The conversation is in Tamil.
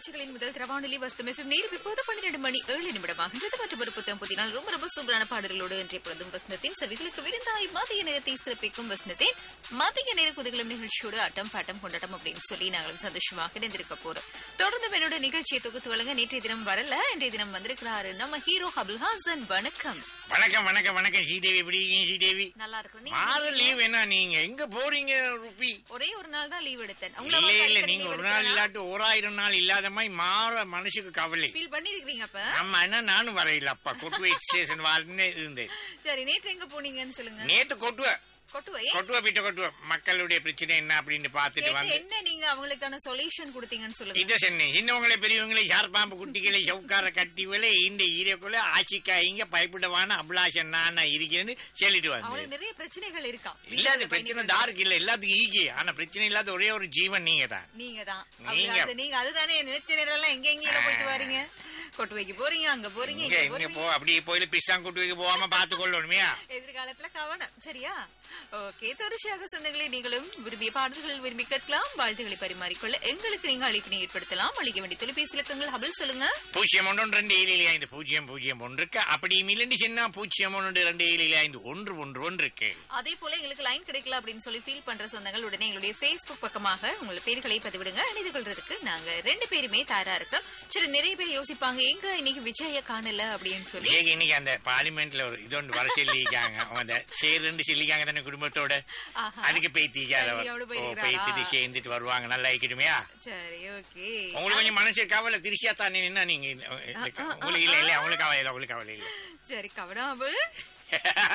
நிகழ்ச்சிகளின் முதல் திரவானொலி வஸ்தம் எஃப்எம் நேரம் இப்போது பன்னிரண்டு மணி ஏழு நிமிடமாகின்றது மற்றும் ஒரு புத்தகம் புதினால் ரொம்ப ரொம்ப சூப்பரான பாடல்களோடு இன்றைய பொழுதும் வசனத்தின் செவிகளுக்கு விருந்தாய் மதிய நேரத்தை சிறப்பிக்கும் வசனத்தின் மதிய நேர குதகலம் நிகழ்ச்சியோடு அட்டம் பாட்டம் கொண்டாட்டம் அப்படின்னு சொல்லி நாங்களும் சந்தோஷமாக இணைந்திருக்க போறோம் தொடர்ந்து என்னோட நிகழ்ச்சியை தொகுத்து வழங்க நேற்றைய தினம் வரல இன்றைய தினம் வந்திருக்கிறாரு நம்ம ஹீரோ அபுல் ஹாசன் வணக்கம் வணக்கம் வணக்கம் வணக்கம் ஸ்ரீதேவி எப்படி இருக்கீங்க ஸ்ரீதேவி நல்லா இருக்கும் நீங்க மாத எப்படி இருக்கீங்க? லீவ் என்ன நீங்க எங்க போறீங்க ருப்பி ஒரே ஒரு நாள் தான் லீவ் எடுத்தேன் இல்ல இல்ல நீங்க ஒரு நாள் இல்லாட்டி ஓராயிரம் நாள் இல்லாத மாதிரி மாற மனசுக்கு கவலை ஃபீல் பண்ணிருக்கீங்க அப்ப ஆமா என்ன நானும் வரையில அப்பா கொட்டுவ ஸ்டேஷன் வாழ்ந்து இருந்தேன் சரி நேற்று எங்க போனீங்கன்னு சொல்லுங்க நேத்து கொட்டுவ கொட்டுவை கொட்டுவ பிட்ட கொட்டுவ மக்களுடைய பிரச்சனை என்ன அப்படின்னு பாத்துட்டு கேட்டு வந்து என்ன நீங்க அவங்களுக்கான சொல்யூஷன் கொடுத்தீங்கன்னு சொல்லுங்க இத சொன்னேன் சின்னவங்களே பெரியவங்களே யார்பாம்பு குட்டிகளை சவுக்கார கட்டிவளே இந்த ஈரக்குள்ள ஆட்சிக்காயிங்க பயப்படவான அபிலாஷன் நான் இருக்கிறேன்னு சொல்லிட்டு வந்தேன் அவங்களுக்கு நிறைய பிரச்சனைகள் இருக்கா இல்லாத பிரச்சனை தாருக்கு இல்ல எல்லாத்துக்கும் ஈகி ஆனா பிரச்சனை இல்லாத ஒரே ஒரு ஜீவன் நீங்க தான் நீங்க தான் நீங்க- நீங்க அதுதானே நினைச்ச நேரம் எல்லாம் எங்க எங்க போயிட்டு வரீங்க கொட்டுவைக்கு போறீங்க அங்க போறீங்க இங்க இங்க இங்க போ போறீங்க அப்படியே போயில பிசாங் கூட்டு வைக்க போகாம பாத்து கொள்ளணுமையா எதிர்காலத்துல கவனம் சரியா ஓகே தொடர்ச்சியாக சொந்தங்களை நீங்களும் விரும்பிய பாடல்கள் விரும்பி கேட்கலாம் வாழ்த்துக்களை பரிமாறிக்கொள்ள எங்களுக்கு நீங்க அழைப்பினை ஏற்படுத்தலாம் அளிக்க வேண்டிய தொலைபேசி இலக்கங்கள் ஹபில் சொல்லுங்க பூஜ்ஜியம் ஒன்று ரெண்டு ஏழு ஏழு ஐந்து பூஜ்ஜியம் பூஜ்ஜியம் ஒன்று இருக்கு அப்படி மில்லண்டு சின்ன பூஜ்ஜியம் ஒன்று ரெண்டு ஏழு ஏழு ஐந்து ஒன்று ஒன்று ஒன்று இருக்கு அதே போல எங்களுக்கு லைன் கிடைக்கல அப்படின்னு சொல்லி ஃபீல் பண்ற சொந்தங்கள் உடனே எங்களுடைய Facebook பக்கமாக உங்கள் பேர்களை பதிவிடுங்க இணைந்து கொள்றதுக்கு நாங்க ரெண்டு பேருமே தயாரா இருக்கோம் சரி நிறைய பேர் யோசிப்பாங்க எங்க இன்னைக்கு விஜய காணல அப்படின்னு சொல்லி விஜய்க்கு இன்னைக்கு அந்த பார்லிமெண்ட்ல ஒரு இது ஒன்று வர சொல்லியிருக்காங்க அவங்க அந்த சேர் ரெண்டு சொல்லிக்காங்க தானே குடும்பத்தோட ஆஹா. அதுக்கு பேத்திக்காத ஃபேமிலியோட போயிருக்காரா? பேத்திட்டு சேர்ந்துட்டு வருவாங்க நல்லா இருக்கட்டுமையா சரி ஓகே உங்களுக்கு கொஞ்சம் மனசு கவலை திருச்சியா தானே நின்னா நீங்க உங்களுக்கு இல்ல இல்ல அவங்களுக்கு கவலை இல்லை உங்களுக்கு கவலை இல்லை சரி கவனம் அபுல்